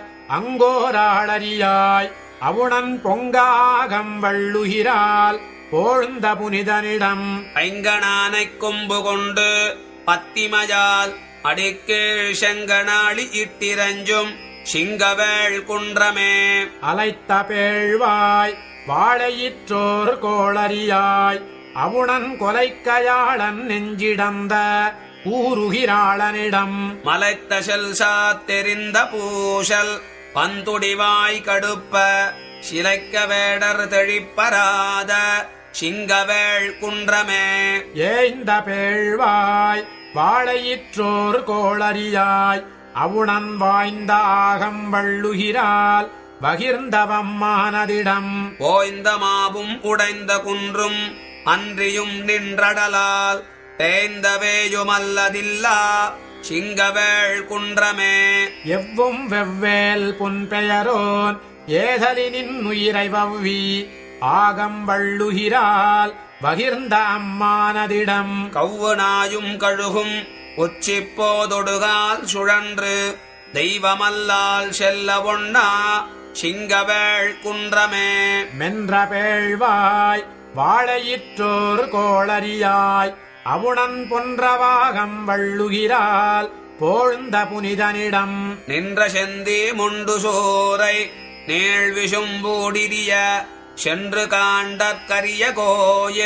அங்கோராளரியாய் அவுணன் பொங்காகம் வள்ளுகிறாள் போழ்ந்த புனிதனிடம் பைங்கணானைக் கொம்பு கொண்டு பத்திமஜால் அடிக்கேள் செங்கனாளி இட்டிரஞ்சும் சிங்கவேள் குன்றமே அலைத்த பேழ்வாய் வாழையிற்றோர் கோளரியாய் அவுணன் கொலைக்கயாளன் நெஞ்சிடந்த ஊருகிறாளனிடம் மலைத்த செல் சாத்தெறிந்த பூஷல் பந்துடிவாய் கடுப்ப சிலைக்க வேடர் தெழிப்பராத சிங்கவேள் குன்றமே ஏய்ந்த பேழ்வாய் வாழையிற்றோர் கோளரியாய் அவுணன் வாய்ந்த ஆகம் வள்ளுகிறாள் பகிர்ந்தவம்மானதிடம் ஓய்ந்த மாவும் உடைந்த குன்றும் அன்றியும் நின்றடலால் தேய்ந்தவேயுமல்லதில்லா சிங்கவேள் குன்றமே எவ்வும் வெவ்வேல் புன்பெயரோன் ஏதலினின் உயிரை வவ்வி ஆகம் வள்ளுகிறாள் பகிர்ந்த அம்மானதிடம் கவ்வு நாயும் கழுகும் உச்சிப்போதொடுகால் சுழன்று தெய்வமல்லால் செல்ல ஒண்ணா சிங்கவேள் குன்றமே மென்ற பேழ்வாய் வாழையிற்றோர் கோளரியாய் அவுணன் பொன்றவாகம் வள்ளுகிறாள் போழ்ந்த புனிதனிடம் நின்ற செந்தி முண்டு சோரை நீள் விஷும்பூடிரிய சென்று காண்டற்கரிய கோயில்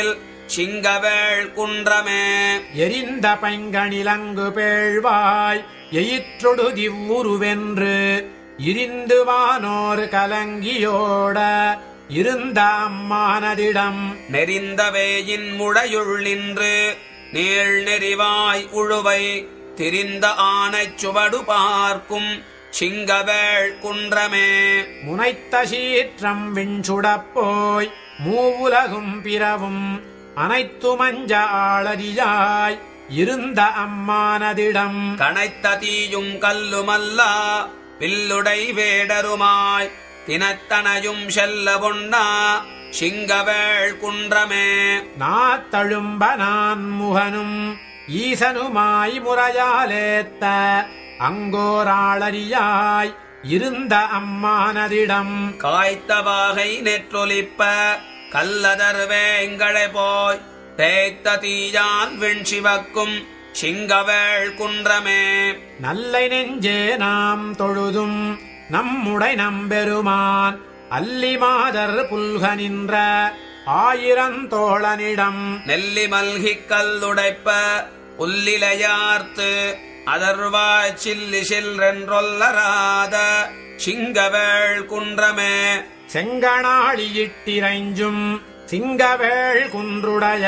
சிங்கவேள் குன்றமே எரிந்த பைங்கணிலங்கு பேழ்வாய் எயிற்றொடு திவ்வுருவென்று இரிந்து வானோர் கலங்கியோட இருந்த அம்மானதிடம் நெறிந்தவேயின் முழையுள் நின்று நீள் நெறிவாய் உழுவை திரிந்த ஆனைச் சுவடு பார்க்கும் சிங்கவேள் குன்றமே முனைத்த சீற்றம் விண்சுடப்போய் மூவுலகும் பிறவும் அனைத்து மஞ்ச ஆளறியாய் இருந்த அம்மானதிடம் கனைத்த தீயும் கல்லுமல்லா வில்லுடை வேடருமாய் தினத்தனையும் செல்ல பொன்னா சிங்கவேள் குன்றமே நாத்தழும்ப நான் முகனும் ஈசனுமாய் முறையாலேத்த அங்கோராளறியாய் இருந்த அம்மானதிடம் காய்த்த வாகை நெற்றொலிப்ப கல்லதர் வேங்கடை போய் தேய்த்த தீயால் விண்சிவக்கும் சிங்கவேள் குன்றமே நல்லை நெஞ்சே நாம் தொழுதும் நம்முடை நம்பெருமான் அல்லி மாதர் புல்க நின்ற ஆயிரந்தோழனிடம் நெல்லி மல்கிக் கல்லுடைப்ப புல்லிலையார்த்து அதர்வாய் சில்லி சில்லென்றொல்லராத சிங்கவேள் குன்றமே செங்கணாளியிட்டிரைஞ்சும் சிங்கவேள் குன்றுடைய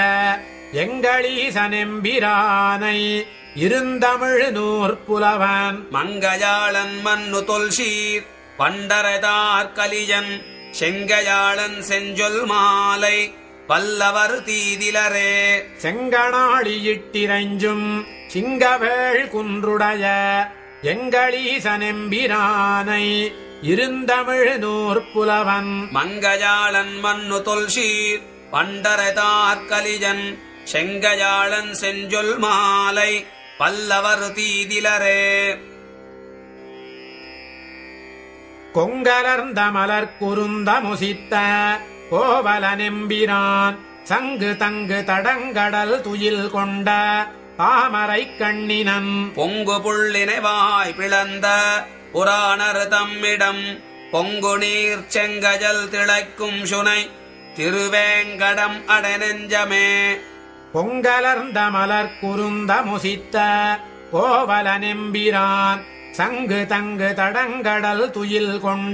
எங்களீசனெம்பிரானை இருந்தமிழ் நூற்புலவன் மங்கையாளன் மன்னு தொல்சீர் பண்டரதார் கலியன் செங்கையாளன் செஞ்சொல் மாலை பல்லவர் தீதிலரே செங்கணாளியிட்டிரைஞ்சும் சிங்கவேள் குன்றுடைய எங்களீசனெம்பிரானை இருந்தமிழ் நூற்புலவன் மங்கையாளன் மன்னு தொல்சீர் பண்டரதார் கலியன் செங்கையாளன் செஞ்சொல் மாலை பல்லவர் தீதிலரே கொங்கலர்ந்த மலர் குருந்த முசித்த கோவலனெம்பிரான் சங்கு தங்கு தடங்கடல் துயில் கொண்ட தாமரை கண்ணினன் பொங்கு புள்ளினை வாய் பிளந்த புராணர் தம்மிடம் பொங்கு நீர் செங்கஜல் திளைக்கும் சுனை திருவேங்கடம் அடநெஞ்சமே பொங்கலர்ந்த மலர் குருந்த முசித்த கோவலனெம்பிரான் சங்கு தங்கு தடங்கடல் துயில் கொண்ட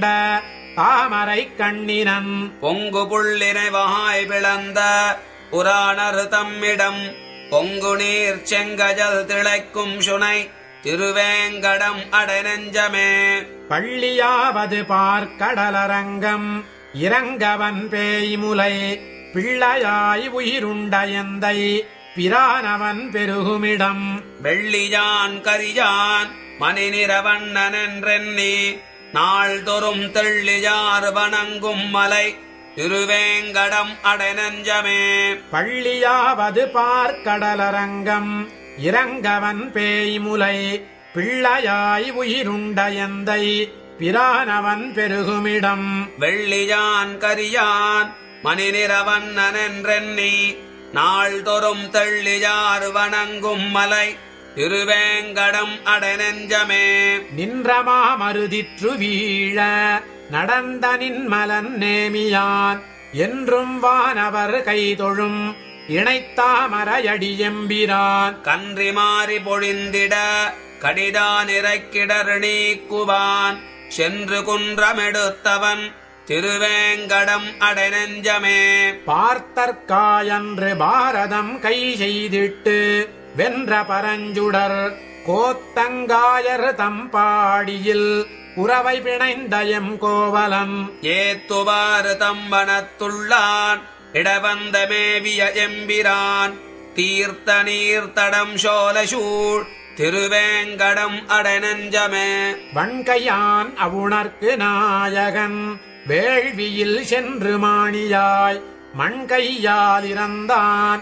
தாமரை கண்ணினன் பொங்கு புள்ளினை வாய் பிளந்த புராணர் தம்மிடம் பொங்கு நீர் செங்கஜல் திளைக்கும் சுனை திருவேங்கடம் அடநெஞ்சமே பள்ளியாவது பார்க்கடலரங்கம் இறங்கவன் பேய்முலை பிள்ளையாய் உயிருண்ட எந்தை பிரானவன் பெருகுமிடம் வெள்ளியான் கரியான் மணிநிறவண்ணன் என்றெண்ணி நாள்தொறும் தெள்ளியார் வணங்கும் மலை திருவேங்கடம் அடநெஞ்சமே பள்ளியாவது பார்க்கடலரங்கம் இறங்கவன் பேய்முலை பிள்ளையாய் உயிருண்ட எந்தை பிரானவன் பெருகுமிடம் வெள்ளியான் கரியான் மணிநிறவண்ணன் என்றெண்ணி நாள்தொறும் தெள்ளியார் வணங்கும் மலை திருவேங்கடம் அடநெஞ்சமே நின்ற மாமருதிற்று வீழ நடந்த நின்மலன் நேமியான் என்றும் வானவர் கைதொழும் இணைத்தாமரையடி எம்பிரான் கன்றி மாறி பொழிந்திட கடிதான் இறக்கிடர் நீக்குவான் சென்று குன்றமெடுத்தவன் திருவேங்கடம் அடைநெஞ்சமே பார்த்தற்காயன்று பாரதம் கை செய்திட்டு வென்ற பரஞ்சுடர் கோத்தங்காயர் தம்பாடியில் உறவை பிணைந்த எம் கோவலன் ஏத்துவாறு தம்பனத்துள்ளான் இடவந்த மேவிய எம்பிரான் தீர்த்த நீர்த்தடம் சோலசூழ் திருவேங்கடம் அடைநெஞ்சமே வண்கையான் அவுணர்க்கு நாயகன் வேள்வியில் சென்று மாணியாய் மண்கையால் இறந்தான்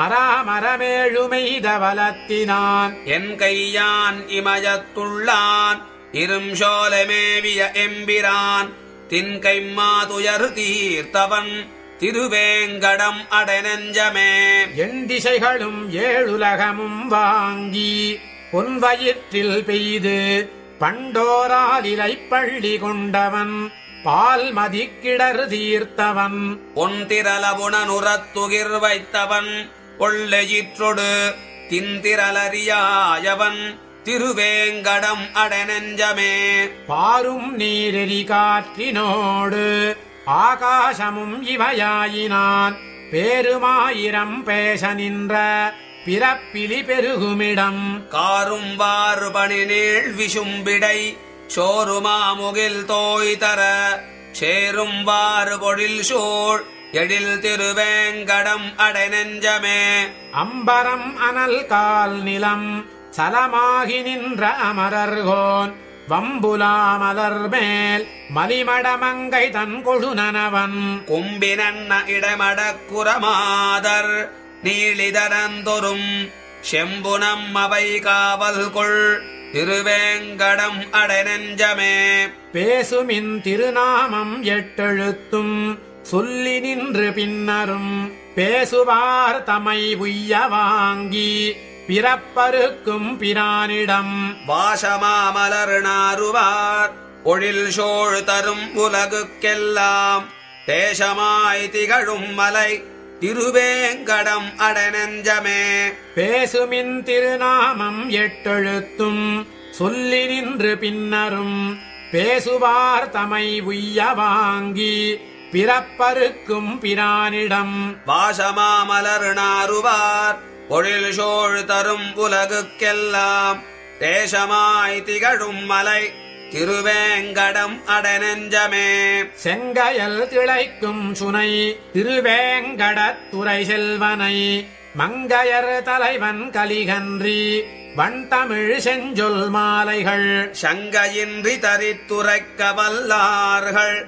மராமரமேழுமெய்த வலத்தினான் என் கையான் இமயத்துள்ளான் இரும் சோலமேவிய எம்பிரான் தின்கை மாதுயர் தீர்த்தவன் திருவேங்கடம் அடைநெஞ்சமே எண் திசைகளும் ஏழுலகமும் வாங்கி பொன்வயிற்றில் பெய்து பண்டோரால் இலை பள்ளி கொண்டவன் பால் மதிக்கிடர் தீர்த்தவன் ஒன்திரலபுணனுரத்துகிர் வைத்தவன் கொள்ளெயிற்றொடு திந்திரலறியாயவன் திருவேங்கடம் அடநெஞ்சமே பாரும் நீரெறி காற்றினோடு ஆகாசமும் இவையாயினான் பேருமாயிரம் பேச நின்ற பிறப்பிலி பெருகுமிடம் காரும் வாறு பணிநீள் விசும்பிடை சோறுமாமுகில் தோய் தர சேரும் வாறு பொழில் சூழ் எழில் திருவேங்கடம் அடைநெஞ்சமே அம்பரம் அனல் கால் நிலம் சலமாகி நின்ற அமரர்கோன் வம்புலாமலர் மேல் மலிமடமங்கை தன் கொழுநனவன் கும்பினன்ன இடமடக்குரமாதர் நீளிதரந்தொரும் செம்புனம் அவை காவல் கொள் திருவேங்கடம் அடைநெஞ்சமே பேசுமின் திருநாமம் எட்டெழுத்தும் சொல்லி நின்று பின்னரும் பேசுவார் தமை உய்ய வாங்கி பிறப்பருக்கும் பிரானிடம் வாசமாமலர் நாருவார் ஒழில் சோழ் தரும் உலகுக்கெல்லாம் தேசமாய் திகழும் மலை திருவேங்கடம் அடநெஞ்சமே பேசுமின் திருநாமம் எட்டெழுத்தும் சொல்லி நின்று பின்னரும் பேசுவார் தமை உய்ய வாங்கி பிறப்பருக்கும் பிரானிடம் வாசமாமலர் நாருவார் ஒழில் சோழ் தரும் உலகுக்கெல்லாம் தேசமாய் திகழும் மலை திருவேங்கடம் அடநெஞ்சமே செங்கயல் திளைக்கும் சுனை திருவேங்கடத்துறை செல்வனை மங்கையர் தலைவன் கலிகன்றி வண்தமிழ் செஞ்சொல் மாலைகள் சங்கையின்றி தரித்துரைக்க வல்லார்கள்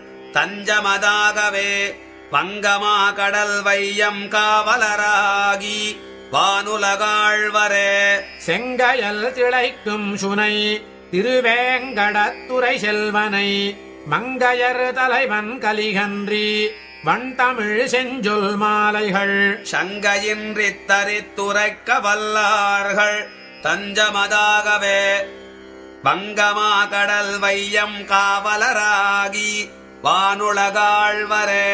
தஞ்சமதாகவே வங்கமா கடல் வையம் காவலராகி வானுலகாழ்வரே செங்கயல் திளைக்கும் சுனை திருவேங்கடத்துறை செல்வனை மங்கையர் தலைவன் கலிகன்றி வண்தமிழ் செஞ்சொல் மாலைகள் சங்கையின்றி தரித்துரைக்க வல்லார்கள் தஞ்சமதாகவே வங்கமா கடல் வையம் காவலராகி வானுலகாழ்வரே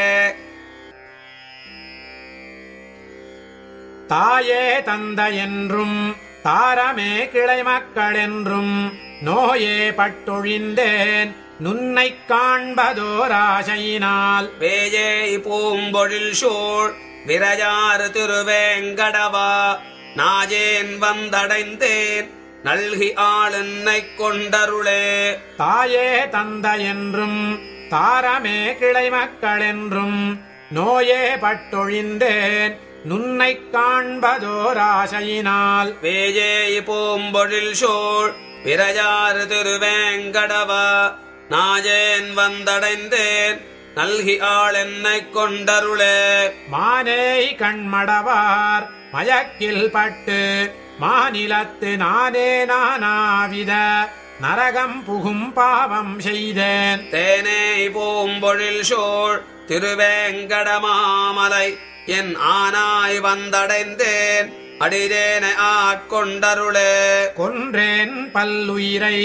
தாயே தந்த என்றும் தாரமே கிளை மக்களென்றும் நோயே பட்டொழிந்தேன் நுன்னைக் காண்பதோராசையினால் வேயே பூம்பொழில் சூழ் விரையாறு திருவேங்கடவா நாஜேன் வந்தடைந்தேன் நல்கி ஆளுன்னைக் கொண்டருளே தாயே தந்த என்றும் தாரமே கிளை மக்களென்றும் நோயே பட்டொழிந்தேன் நுன்னைக் காண்பதோராசையினால் வேயே பூம்பொழில் சூழ் விரையாறு திருவேங்கடவா நாஜேன் வந்தடைந்தேன் நல்கி ஆள் என்னைக் கொண்டருளே மானேய் கண்மடவார் மயக்கில் பட்டு மாநிலத்து நானே நானாவித நரகம் புகும் பாவம் செய்தேன் தேனே பூம்பொழில் சூழ் திருவேங்கடமாமலை என் ஆனாய் வந்தடைந்தேன் அடிரேனை ஆட்கொண்டருளே கொன்றேன் பல்லுயிரை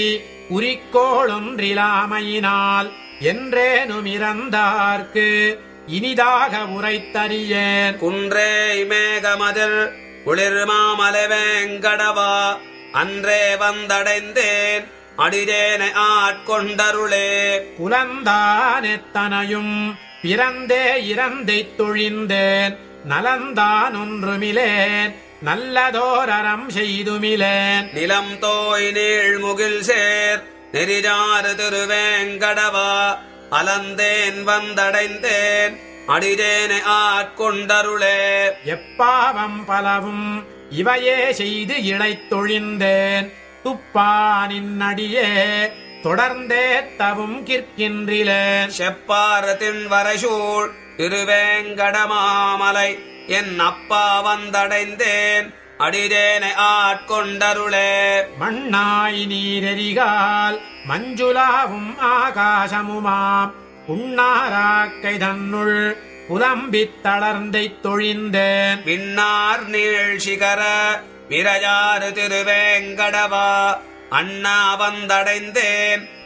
உரிக்கோளொன்றிலாமையினால் என்றேனும் இறந்தார்க்கு இனிதாக உரைத்தறியேன் குன்றே மேகமதில் குளிர் மாமலை வேங்கடவா அன்றே வந்தடைந்தேன் அடிரேனை ஆட்கொண்டருளே குலந்தான் எத்தனையும் பிறந்தே இறந்தைத் தொழிந்தேன் நலந்தான் ஒன்றுமிலேன் நல்லதோரறம் செய்துமிலேன் நிலம் தோய் நீள் முகில் சேர் நெறிஜாறு திருவேங்கடவா அலந்தேன் வந்தடைந்தேன் அடிரேனை ஆட்கொண்டருளே எப்பாவம் பலவும் இவையே செய்து இழைத்தொழிந்தேன் துப்பானின் அடியே தொடர்ந்தே தவும் கிற்கின்றிலேன் செப்பாரத்தின் வரைசூழ் திருவேங்கடமாமலை என் அப்பா வந்தடைந்தேன் அடிரேனை ஆட்கொண்டருளே மண்ணாய் நீரெறிகால் மஞ்சுளாவும் ஆகாசமுமாம் உண்ணாராக்கை தன்னுள் புலம்பித் தளர்ந்தைத் தொழிந்தேன் விண்ணார் நீள் சிகர விரையாறு திருவேங்கடவா அண்ணா வந்தடைந்தேன்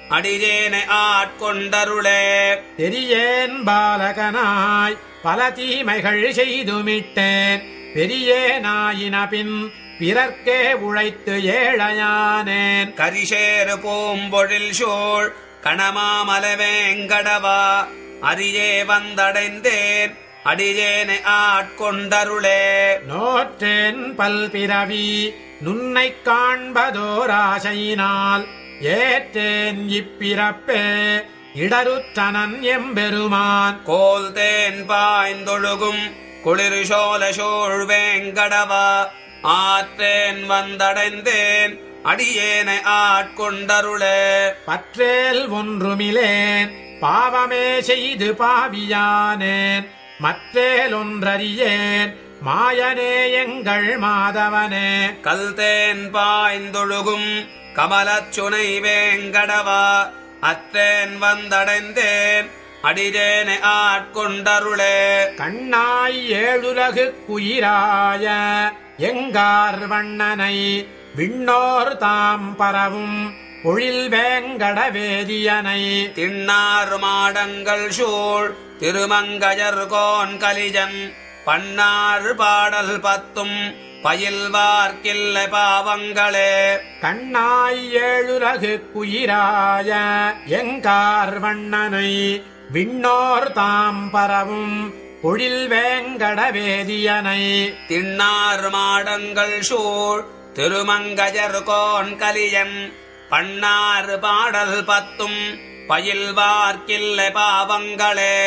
அடியேனை ஆட்கொண்டருளே தெரியேன் பாலகனாய் பல தீமைகள் செய்துமிட்டேன் பெரியேனாயின பின் பிறர்க்கே உழைத்து ஏழையானேன் கரிசேறு பூம்பொழில் சூழ் கணமாமலவேங்கடவா அரியே வந்தடைந்தேன் அடியேனை ஆட்கொண்டருளே நோற்றேன் பல்பிறவி நுன்னைக் காண்பதோராசையினால் ஏற்றேன் இப்பிறப்பே இடருற்றனன் எம்பெருமான் கோல் தேன் பாய்ந்தொழுகும் குளிர் சோல சூழ் வேங்கடவா ஆற்றேன் வந்தடைந்தேன் அடியேனை ஆட்கொண்டருளே பற்றேல் ஒன்றுமிலேன் பாவமே செய்து பாவியானேன் மற்றேல் ஒன்றறியேன் மாயனே எங்கள் மாதவனே கல்தேன் பாய்ந்தொழுகும் கமலச்சுனை வேங்கடவா அத்தேன் வந்தடைந்தேன் அடியேனை ஆட்கொண்டருளே கண்ணாய் ஏழுலகு குயிராய எங்கார் வண்ணனை விண்ணோர் தாம் பரவும் பொழில் வேங்கட வேதியனை திண்ணார் மாடங்கள் சூழ் திருமங்கையர்கோன் கலிஜன் பன்னார் பாடல் பத்தும் பயில்வார்க்கில்லை பாவங்களே கண்ணாய் ஏழுலகு குயிராய எங்கார் வண்ணனை விண்ணோர் தாம் பரவும் பொழில் வேங்கட வேதியனை திண்ணார் மாடங்கள் சூழ் திருமங்கையர்கோன் கலியன் பன்னார் பாடல் பத்தும் பயில்வார்க்கில்லை பாவங்களே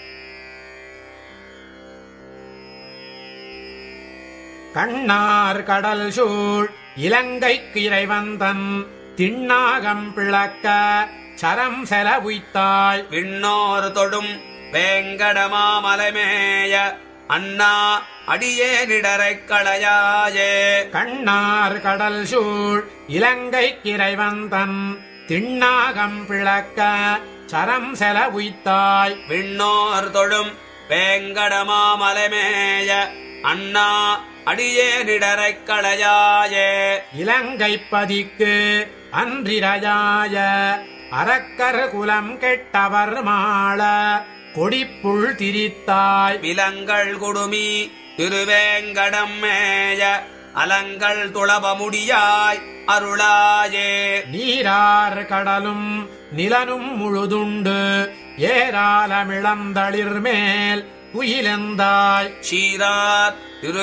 கண்ணார் கடல் சூழ் இலங்கைக்கு இறைவந்தன் திண்ணாகம் பிளக்க சரம் செல உய்த்தாய் விண்ணோர் தொடும் வேங்கடமாமலைமேய அண்ணா அடியேனிடரைக் களையாயே கண்ணார் கடல் சூழ் இலங்கைக்கு இறைவந்தன் திண்ணாகம் பிளக்க சரம் செல உய்த்தாய் விண்ணோர் தொடும் வேங்கடமாமலைமேய அண்ணா அடியேனிடரைக் களையாயே இலங்கைப் பதிக்கு அன்றிரையாய அரக்கர் குலம் கெட்டவர் மாள கொடிப்புள் திரித்தாய் விலங்கள் குடுமி திருவேங்கடம் மேய அலங்கள் துளப முடியாய் அருளாயே நீரார் கடலும் நிலனும் முழுதுண்டு ஏராளமிளந்தளிர் மேல் குயிலெந்தாய் சீரார்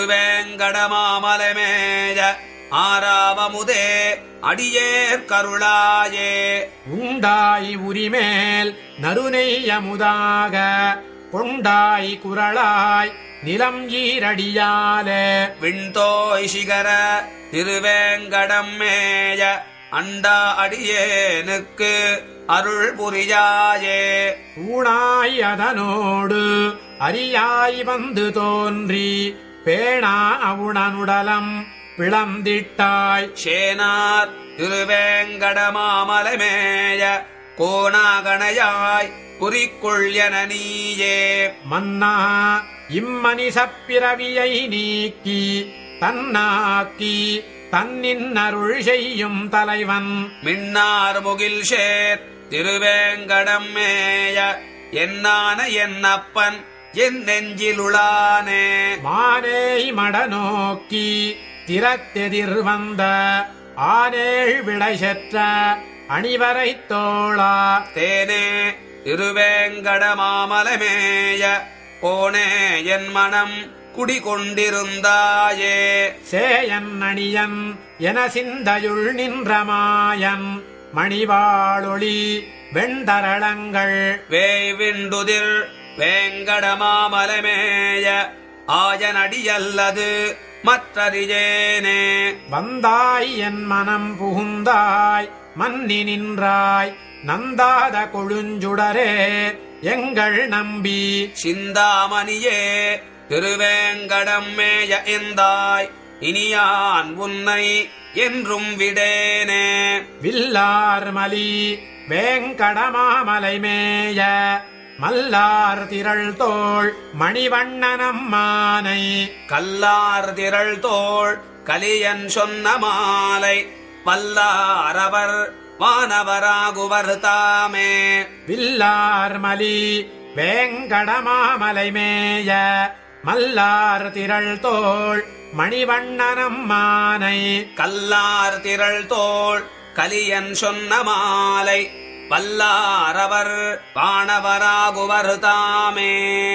திருவேங்கடமாமலைமேய ஆராவமுதே அடியேற் கருளாயே உண்டாய் உரிமேல் நறுநெய்யமுதாக கொண்டாய் குரளாய் நிலம் ஈரடியாலே விண்தோய் சிகர திருவேங்கடம் மேய அண்டா அடியேனுக்கு அருள் புரியாயே ஊனாய் அதனோடு அரியாய் வந்து தோன்றி பேணா அவுணனுடலம் பிளந்திட்டாய் சேனார் திருவேங்கடமாமலைமேய கோணாகணையாய் குறிக்குள் என நீயே மன்னா இம்மனிசப்பிறவியை நீக்கி தன்னாக்கி தன்னின் அருள் செய்யும் தலைவன் மின்னார் முகில் சேர் திருவேங்கடம் மேய என்னான என் அப்பன் என் நெஞ்சிலுளானே மானேய் மடநோக்கி திறத்தெதிர் வந்த ஆனேழ் விடை செற்ற அணிவரைத் தோளா தேனே திருவேங்கடமாமலமேய போனே என் மனம் குடிகொண்டிருந்தாயே சேயன் அணியன் என சிந்தையுள் நின்ற மாயன் மணிவாளொளி வெண்தரளங்கள் வேய்விண்டுதிர் வேங்கடமாமலமேய ஆயனடியல்லது மற்றறியேனே வந்தாய் என் மனம் புகுந்தாய் மன்னி நின்றாய் நந்தாத கொழுஞ்சுடரே எங்கள் நம்பி சிந்தாமணியே திருவேங்கடம் மேய எந்தாய் இனியான் உன்னை என்றும் விடேனே வில்லார் மலி வேங்கடமாமலை மேய மல்லார் திரள் தோள் மணிவண்ணனம்மானை கல்லார் திரள் தோள் கலியன் சொன்ன மாலை வல்லாரவர் வானவராகுவர் தாமே வில்லார்மலி வேங்கடமாமலை மேய மல்லார் திரள் தோள் மணிவண்ணனம் மானை கல்லார் திரள் தோள் கலியன் சொன்ன மாலை வல்லாரவர் வானவராகுவர் தாமே